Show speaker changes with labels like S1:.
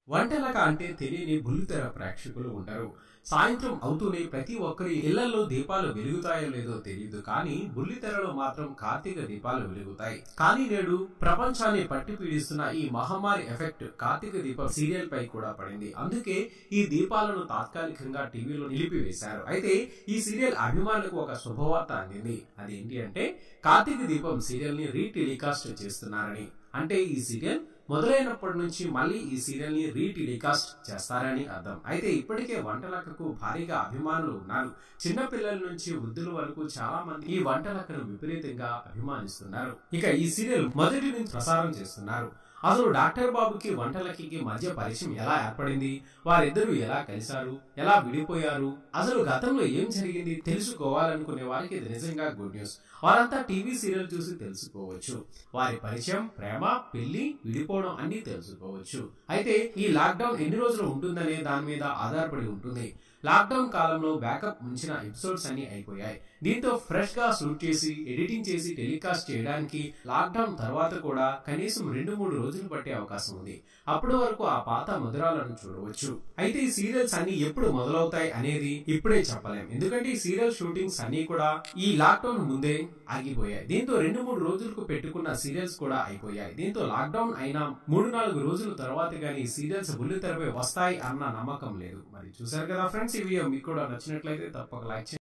S1: వంటలక అంటే తెలియని బుల్లితెర ప్రేక్షకులు ఉండరు సాయంత్రం అవుతూనే ప్రతి ఒక్కరి ఇళ్లలో దీపాలు వెలుగుతాయో లేదో తెలియదు కానీ బుల్లితెరలో మాత్రం కార్తీక దీపాలు వెలుగుతాయి కానీ నేడు ప్రపంచాన్ని పట్టి పీడిస్తున్న ఈ మహమ్మారి ఎఫెక్ట్ కార్తీక దీపం సీరియల్ పై కూడా పడింది అందుకే ఈ దీపాలను తాత్కాలికంగా టీవీలో నిలిపివేశారు అయితే ఈ సీరియల్ అభిమానులకు ఒక శుభవార్త అందింది అదేంటి అంటే కార్తీక దీపం సీరియల్ ని రీటెలికాస్ట్ చేస్తున్నారని అంటే ఈ సీరియల్ మొదలైనప్పటి నుంచి మళ్ళీ ఈ సీరియల్ ని రీటెలికాస్ట్ చేస్తారని అర్థం అయితే ఇప్పటికే వంటలక్కకు భారీగా అభిమానులు ఉన్నారు చిన్న పిల్లల నుంచి వృద్ధుల వరకు చాలా మంది ఈ వంటలక్కను విపరీతంగా అభిమానిస్తున్నారు ఇక ఈ సీరియల్ మొదటి నుంచి ప్రసారం చేస్తున్నారు అసలు డాక్టర్ బాబుకి వంటలకి మధ్య పరిచయం ఎలా ఏర్పడింది వారిద్దరూ ఎలా కలిశారు ఎలా విడిపోయారు అసలు గతంలో ఏం జరిగింది తెలుసుకోవాలనుకునే వారికి ఇది నిజంగా గుడ్ న్యూస్ వారంతా టీవీ సీరియల్ చూసి తెలుసుకోవచ్చు వారి పరిచయం ప్రేమ పెళ్లి విడిపోవడం అన్ని తెలుసుకోవచ్చు అయితే ఈ లాక్డౌన్ ఎన్ని రోజులు ఉంటుందనే దాని మీద ఆధారపడి ఉంటుంది లాక్డౌన్ కాలంలో బ్యాకప్ ఉంచిన ఎపిసోడ్స్ అన్ని అయిపోయాయి దీంతో ఫ్రెష్ గా షూట్ చేసి ఎడిటింగ్ చేసి టెలికాస్ట్ చేయడానికి లాక్డౌన్ తర్వాత కూడా కనీసం రెండు మూడు రోజులు పట్టే అవకాశం ఉంది అప్పటి వరకు ఆ పాత మధురాలను చూడవచ్చు అయితే ఈ సీరియల్స్ అన్ని ఎప్పుడు మొదలవుతాయి అనేది ఇప్పుడే చెప్పలేం ఎందుకంటే ఈ సీరియల్ షూటింగ్స్ అన్ని కూడా ఈ లాక్డౌన్ ముందే ఆగిపోయాయి దీంతో రెండు మూడు రోజులకు పెట్టుకున్న సీరియల్స్ కూడా అయిపోయాయి దీంతో లాక్డౌన్ అయిన మూడు నాలుగు రోజుల తర్వాత కానీ ఈ సీరియల్స్ బుల్లి తెరపై వస్తాయి అన్న నమ్మకం లేదు మరి చూసారు కదా ఫ్రెండ్స్ ఈ వీడియో మీకు కూడా నచ్చినట్లయితే తప్పక లైక్ చేయండి